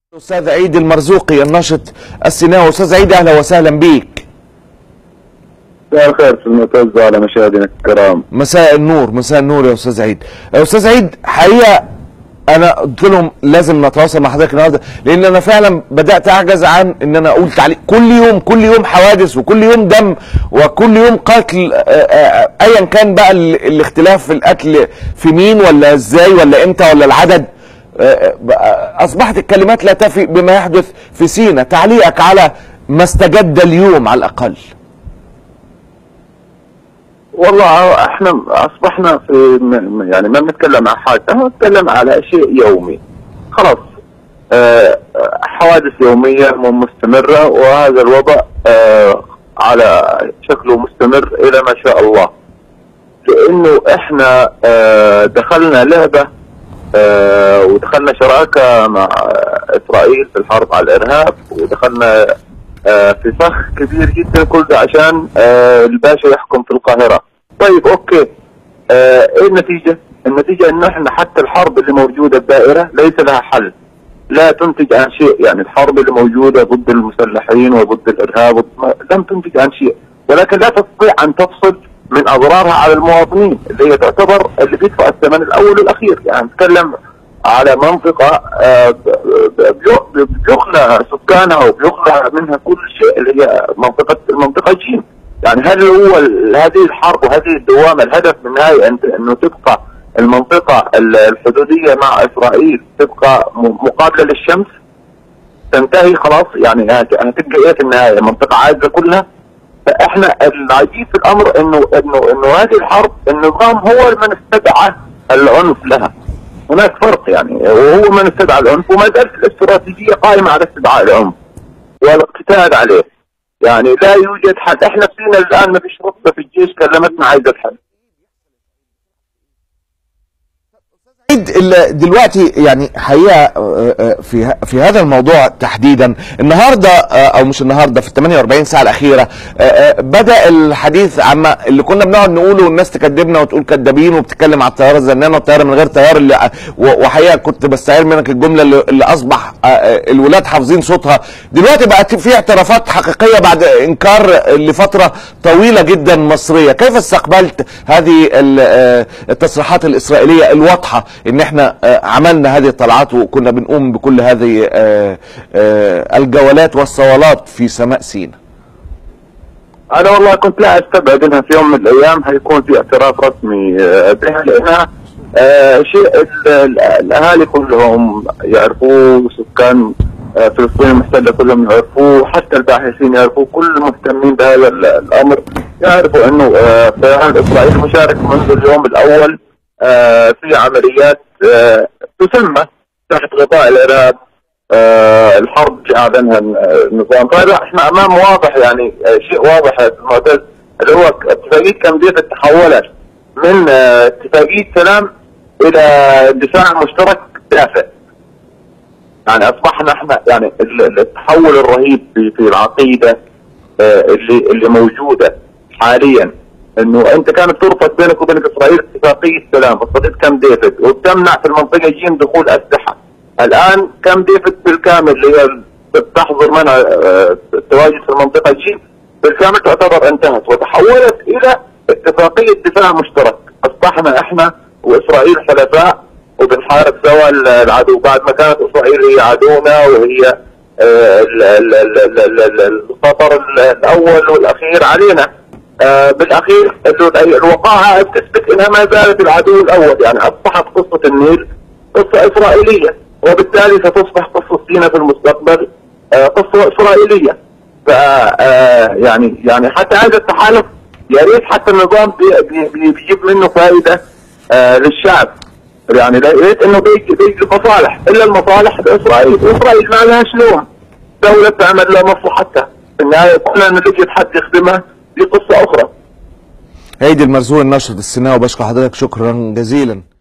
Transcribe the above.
استاذ عيد المرزوقي الناشط السيناوي استاذ عيد اهلا وسهلا بيك مساء الخير في المعتز على مشاهدينا الكرام مساء النور مساء النور يا استاذ عيد يا استاذ عيد حقيقه انا قلت لهم لازم نتواصل مع حضرتك النهارده لان انا فعلا بدات اعجز عن ان انا اقول تعليق كل يوم كل يوم حوادث وكل يوم دم وكل يوم قتل آه، آه، ايا كان بقى ال- الاختلاف في القتل في مين ولا ازاي ولا امتى ولا العدد آه، آه، اصبحت الكلمات لا تفي بما يحدث في سينا تعليقك على ما استجد اليوم على الاقل والله احنا اصبحنا في م- يعني ما بنتكلم عن حاجه نتكلم على شيء يومي خلاص آه، حوادث يوميه مستمره وهذا الوضع آه، على شكله مستمر الى ما شاء الله لانه احنا آه، دخلنا لعبه آه، ودخلنا شراكه مع اسرائيل في الحرب على الارهاب ودخلنا آه، في فخ كبير جدا كل ده عشان آه، الباشا يحكم في القاهره طيب اوكي آه، ايه النتيجه؟ النتيجه انه احنا حتى الحرب اللي موجوده الدائره ليس لها حل لا تنتج عن شيء يعني الحرب اللي موجوده ضد المسلحين وضد الارهاب وضد لم تنتج عن شيء ولكن لا تستطيع ان تفصل من اضرارها على المواطنين اللي هي تعتبر اللي بيدفع الثمن الاول والاخير يعني نتكلم على منطقه آه، ب- ب- بيخ- بيخلى سكانها وبيخلى منها كل شيء اللي هي منطقه المنطقه جيم يعني هل هو ال- هذه الحرب وهذه الدوامه الهدف من النهايه أنت- انه تبقى المنطقه ال- الحدوديه مع اسرائيل تبقى م- مقابله للشمس تنتهي خلاص يعني هت- هتبقى ايه في النهايه منطقه عاجزه كلها فاحنا العجيب في الامر انه انه انه هذه الحرب النظام هو من استدعى العنف لها هناك فرق يعني وهو من استدعى العنف وما زالت الاستراتيجيه قائمه على استدعاء العنف والاقتتال عليه يعني لا يوجد حل احنا فينا الان ما فيش رتبه في الجيش كلمتنا عايزه الحل عيد ال- دلوقتي يعني حقيقه آه، آه، في ه- في هذا الموضوع تحديدا النهارده آه، او مش النهارده في ال 48 ساعه الاخيره آه، آه، بدا الحديث عما اللي كنا بنقعد نقوله والناس تكذبنا وتقول كذابين وبتتكلم على الطياره الزنانه والطياره من غير طيار اللي و- وحقيقه كنت بستعير منك الجمله اللي, اللي اصبح آه، آه، الولاد حافظين صوتها دلوقتي بقت في اعترافات حقيقيه بعد انكار لفتره طويله جدا مصريه كيف استقبلت هذه ال- آه، التصريحات الاسرائيليه الواضحه ان احنا آه، عملنا هذه الطلعات وكنا بنقوم بكل هذه آه، آه، الجولات والصوالات في سماء سيناء انا والله كنت لا استبعد انها في يوم من الايام هيكون في اعتراف رسمي آه، بها لانها آه، شيء ال- ال- الاهالي كلهم يعرفوه سكان آه، فلسطين المحتله كلهم يعرفوه حتى الباحثين يعرفوه كل المهتمين بهذا ال- الامر يعرفوا انه آه، طيران اسرائيل مشارك منذ اليوم الاول آه، في عمليات آه، تسمى تحت غطاء الارهاب آه، الحرب اللي اعلنها النظام فهذا احنا امام واضح يعني آه، شيء واضح يا أستاذ معتز اللي هو اتفاقيه كامب ديفيد تحولت من آه، اتفاقيه سلام الى دفاع مشترك دافئ يعني اصبحنا احنا يعني ال- ال- التحول الرهيب في في العقيده آه، اللي اللي موجوده حاليا انه انت كانت تربط بينك وبين اسرائيل اتفاقيه سلام اتفاقيه كام ديفيد وبتمنع في المنطقه جيم دخول اسلحه الان كام ديفيد بالكامل اللي هي تحظر منها آه، التواجد في المنطقه جيم بالكامل تعتبر انتهت وتحولت الى اتفاقيه دفاع مشترك اصبحنا احنا واسرائيل حلفاء وبنحارب سوا العدو بعد ما كانت اسرائيل هي عدونا وهي آه، ال- ال- ال- ال- ال- ال- الخطر الاول والاخير علينا آه، بالاخير إنه ال- الوقائع بتثبت انها ما زالت العدو الاول يعني اصبحت قصه النيل قصه اسرائيليه وبالتالي ستصبح قصه سينا في المستقبل آه، قصه اسرائيليه ف آه، يعني يعني حتى هذا التحالف يا ريت حتى النظام بي- بي- بي- بيجيب منه فائده آه، للشعب يعني يا ريت انه بيجي بيجي مصالح الا المصالح لاسرائيل، اسرائيل ما لهاش لوم دولة تعمل لها مصلحتها في النهاية كلنا انه يجي حد يخدمها دي قصة أخرى عيد المرزوق الناشط السيناوي بشكر حضرتك شكرا جزيلا